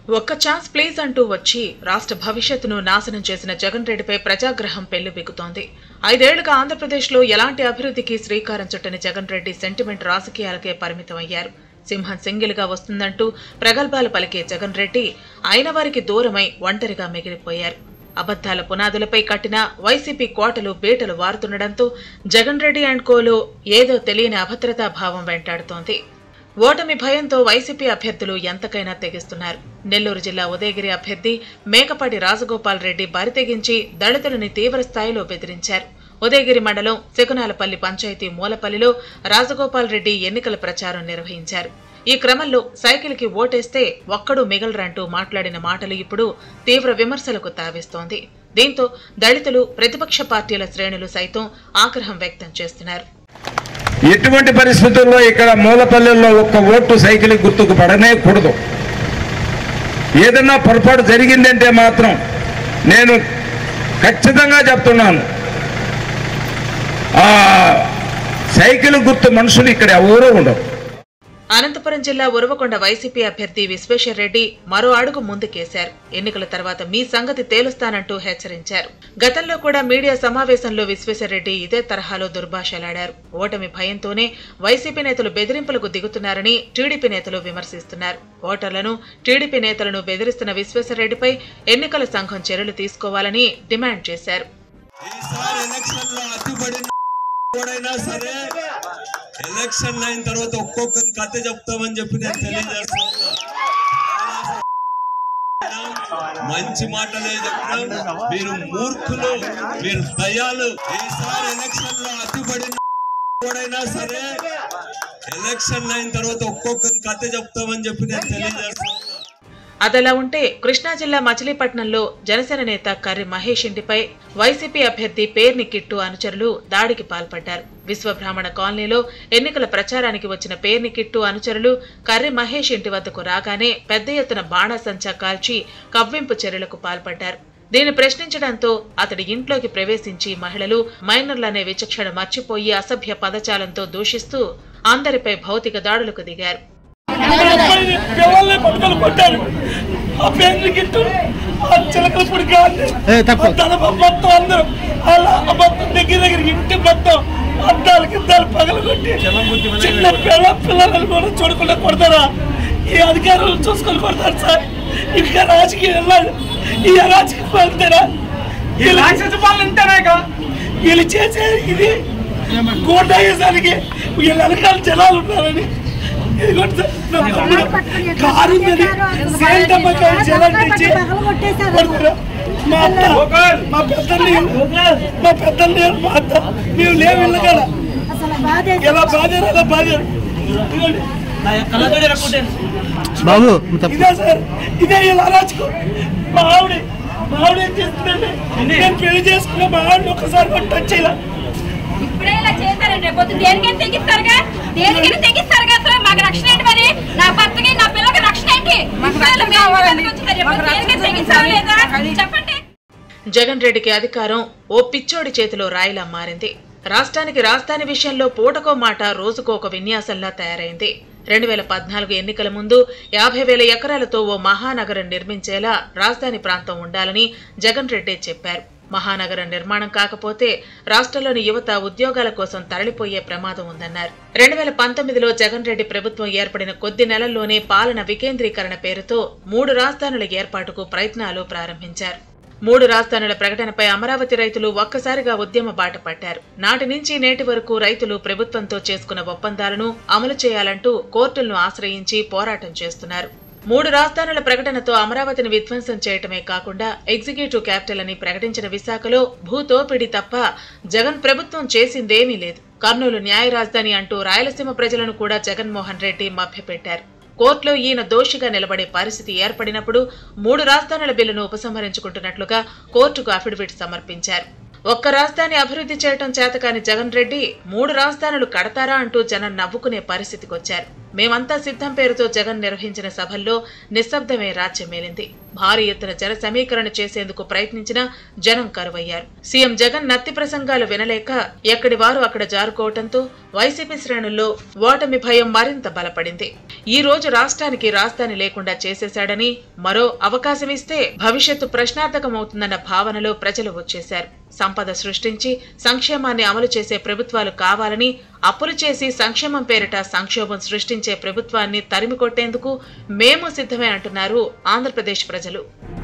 ఒక్క chance please అంటూ వచ్చి రాష్ట్ర భవిష్యత్తును నాశనం చేసిన జగన్ రెడ్డిపై ప్రజాగ్రహం పెళ్లిబిగుతోంది ఐదేళ్లుగా ఆంధ్రప్రదేశ్లో ఎలాంటి అభివృద్ధికి శ్రీకారం చుట్టని జగన్ రెడ్డి సెంటిమెంట్ రాజకీయాలకే పరిమితమయ్యారు సింహం సింగిల్గా వస్తుందంటూ ప్రగల్భాలు పలికే జగన్ రెడ్డి అయిన వారికి దూరమై ఒంటరిగా మిగిలిపోయారు అబద్ధాల పునాదులపై కట్టిన వైసీపీ కోటలు బీటలు వారుతుండడంతో జగన్ రెడ్డి అండ్ కోలో ఏదో తెలియని అభద్రతా భావం వెంటాడుతోంది ఓటమి భయంతో వైసీపీ అభ్యర్థులు ఎంతకైనా తెగిస్తున్నారు నెల్లూరు జిల్లా ఉదయగిరి అభ్యర్థి మేకపాటి రాజగోపాల్ రెడ్డి బరితెగించి దళితులని తీవ్ర స్థాయిలో బెదిరించారు ఉదయగిరి మండలం సెకునాలపల్లి పంచాయతీ మూలపల్లిలో రాజగోపాల్ రెడ్డి ఎన్నికల ప్రచారం నిర్వహించారు ఈ క్రమంలో సైకిల్కి ఓటేస్తే ఒక్కడూ మిగలరంటూ మాట్లాడిన మాటలు ఇప్పుడు తీవ్ర విమర్శలకు తావిస్తోంది దీంతో దళితులు ప్రతిపక్ష పార్టీల శ్రేణులు సైతం ఆగ్రహం వ్యక్తం చేస్తున్నారు ఎటువంటి పరిస్థితుల్లో ఇక్కడ మూలపల్లెల్లో ఒక్క ఓటు సైకిల్ గుర్తుకు పడనే కూడదు ఏదన్నా పొరపాటు జరిగిందంటే మాత్రం నేను ఖచ్చితంగా చెప్తున్నాను ఆ సైకిల్ గుర్తు మనుషులు ఇక్కడ ఎవరూ ఉండరు అనంతపురం జిల్లా ఉరవకొండ వైసీపీ అభ్యర్థి విశ్వేశ్వర్ రెడ్డి మరో అడుగు ముందుకేశారు ఎన్నికల తర్వాత మీ సంగతి తేలుస్తానంటూ హెచ్చరించారు గతంలో కూడా మీడియా సమావేశంలో విశ్వేశ్వర్ రెడ్డి ఇదే తరహాలో దుర్భాషలాడారు ఓటమి భయంతోనే వైసీపీ నేతలు బెదిరింపులకు దిగుతున్నారని టీడీపీ నేతలు విమర్శిస్తున్నారు ఓటర్లను టీడీపీ నేతలను బెదిరిస్తున్న విశ్వేశ్వర్ రెడ్డిపై ఎన్నికల సంఘం చర్యలు తీసుకోవాలని డిమాండ్ చేశారు ఈసారి ఎలక్షన్ లో అడ్డుపడిన ఎవడైనా సరే ఎలక్షన్ అయిన తర్వాత ఒక్కొక్క కథ చెప్తామని చెప్పి నేను తెలియజేస్తున్నా మంచి మాటలే చెప్తాం మీరు మూర్ఖులు మీరు దయాలు ఈసారి ఎలక్షన్ లో అడ్డుపడిన ఎవడైనా సరే ఎలక్షన్ అయిన తర్వాత ఒక్కొక్క కథ చెప్తామని చెప్పి నేను తెలియజేస్తున్నా అదలా ఉంటే కృష్ణా జిల్లా మచిలీపట్నంలో జనసేన నేత కర్రి మహేష్ ఇంటిపై వైసీపీ అభ్యర్థి పేర్ని కిట్టు అనుచరులు దాడికి పాల్పడ్డారు విశ్వబ్రాహ్మణ కాలనీలో ఎన్నికల ప్రచారానికి వచ్చిన పేర్ని కిట్టు అనుచరులు కర్రి మహేష్ ఇంటి వద్దకు రాగానే పెద్ద ఎత్తున బాణాసంచా కాల్చి కవ్వింపు చర్యలకు పాల్పడ్డారు దీన్ని ప్రశ్నించడంతో అతడి ఇంట్లోకి ప్రవేశించి మహిళలు మైనర్లనే విచక్షణ మర్చిపోయి అసభ్య పదజాలంతో దూషిస్తూ అందరిపై భౌతిక దాడులకు దిగారు అబ్బాయిని పిల్లల్ని పట్టుకొని కొట్టారు ఆ పేరు గిట్టు ఆ చిలకల పొడి గాలి తన మొత్తం అందరూ అలా ఆ మొత్తం దగ్గర దగ్గర ఇంటి మొత్తం అద్దాలు కిద్దాలు పగలు కొట్టి చిన్న పిల్ల పిల్లలను కూడా చూడకుండా కొడతారా ఈ అధికారులు చూసుకొని కొడతారు సార్ ఇంకా రాజకీయం వెళ్ళాలి ఈ రాజకీయం వెళ్తారా వీళ్ళు పాలన వీళ్ళు చేసే ఇది గోటాయేసానికి వీళ్ళ వెనకాల జనాలు ఉన్నారని ఇదిగోండి సార్, నా తమ్ముడు కారు ఉందని సేంటమ్మ కారు జనాలు తెచ్చి కొడతారు. మా అత్త మా పెద్దల్ని మా పెద్దల్ని మా అత్త మేము లేవు వెళ్ళగల ఎలా బాధారు అలా బాధారు ఇదిగోండి. బాబు ఇదే సార్ ఇదే ఇలా రాజుకో మా ఆవిడ మా ఆవిడ ఏం చేస్తుందండి నేను పెళ్లి చేసుకున్న మా ఆవిడ ఒకసారి కూడా టచ్ చేయాల ఇప్పుడే ఇలా చేస్తారండి రేపు పొద్దున్న దేనికైనా తెగిస్తారుగా దేనికైనా తెగిస్తారుగా అసలు మాకు రక్షణ ఏంటి మరి నా భర్తకి నా పిల్లకి రక్షణ ఏంటి ఇప్పుడే మేము మీదకి వచ్చింది. రేపు పొద్దున్న దేనికైనా తెగిస్తారా లేదా చెప్పండి జగన్ రెడ్డికి అధికారం ఓ పిచ్చోడి చేతిలో రాయిలా మారింది రాష్ట్రానికి రాజధాని విషయంలో పూటకో మాట రోజుకో ఒక విన్యాసంలా తయారైంది రెండు వేల పద్నాలుగు ఎన్నికల ముందు యాభై వేల ఎకరాలతో ఓ మహానగరం నిర్మించేలా రాజధాని ప్రాంతం ఉండాలని జగన్ రెడ్డి చెప్పారు మహానగరం నిర్మాణం కాకపోతే రాష్ట్రంలోని యువత ఉద్యోగాల కోసం తరలిపోయే ప్రమాదం ఉందన్నారు రెండు వేల పంతొమ్మిదిలో జగన్ రెడ్డి ప్రభుత్వం ఏర్పడిన కొద్ది నెలల్లోనే పాలన వికేంద్రీకరణ పేరుతో మూడు రాజధానుల ఏర్పాటుకు ప్రయత్నాలు ప్రారంభించారు మూడు రాజధానుల ప్రకటనపై అమరావతి రైతులు ఒక్కసారిగా ఉద్యమ బాట పట్టారు నాటి నుంచి నేటి వరకు రైతులు ప్రభుత్వంతో చేసుకున్న ఒప్పందాలను అమలు చేయాలంటూ కోర్టులను ఆశ్రయించి పోరాటం చేస్తున్నారు మూడు రాజధానుల ప్రకటనతో అమరావతిని విధ్వంసం చేయటమే కాకుండా ఎగ్జిక్యూటివ్ క్యాపిటల్ అని ప్రకటించిన విశాఖలో భూతోపిడి తప్ప జగన్ ప్రభుత్వం చేసిందేమీ లేదు కర్నూలు న్యాయ రాజధాని అంటూ రాయలసీమ ప్రజలను కూడా జగన్మోహన్ రెడ్డి మభ్యపెట్టారు కోర్టులో ఈయన దోషిగా నిలబడే పరిస్థితి ఏర్పడినప్పుడు మూడు రాజధానుల బిల్లును ఉపసంహరించుకుంటున్నట్లుగా కోర్టుకు అఫిడవిట్ సమర్పించారు ఒక్క రాజధాని అభివృద్ధి చేయటం చేతకాని జగన్ రెడ్డి మూడు రాజధానులు కడతారా అంటూ జనం నవ్వుకునే పరిస్థితికొచ్చారు మేమంతా సిద్ధం పేరుతో జగన్ నిర్వహించిన సభల్లో నిశ్శబ్దమే రాజ్యమేలింది భారీ ఎత్తున జన సమీకరణ చేసేందుకు ప్రయత్నించినా జనం కరువయ్యారు సీఎం జగన్ నత్తి ప్రసంగాలు వినలేక ఎక్కడి వారు అక్కడ జారుకోవటంతో వైసీపీ శ్రేణుల్లో ఓటమి భయం మరింత బలపడింది ఈ రోజు రాష్ట్రానికి రాజధాని లేకుండా చేసేశాడని మరో అవకాశం ఇస్తే భవిష్యత్తు ప్రశ్నార్థకమవుతుందన్న భావనలో ప్రజలు వచ్చేశారు సంపద సృష్టించి సంక్షేమాన్ని అమలు చేసే ప్రభుత్వాలు కావాలని అప్పులు చేసి సంక్షేమం పేరిట సంక్షోభం సృష్టించే ప్రభుత్వాన్ని తరిమి కొట్టేందుకు మేము సిద్ధమే అంటున్నారు ఆంధ్రప్రదేశ్ ప్రజలు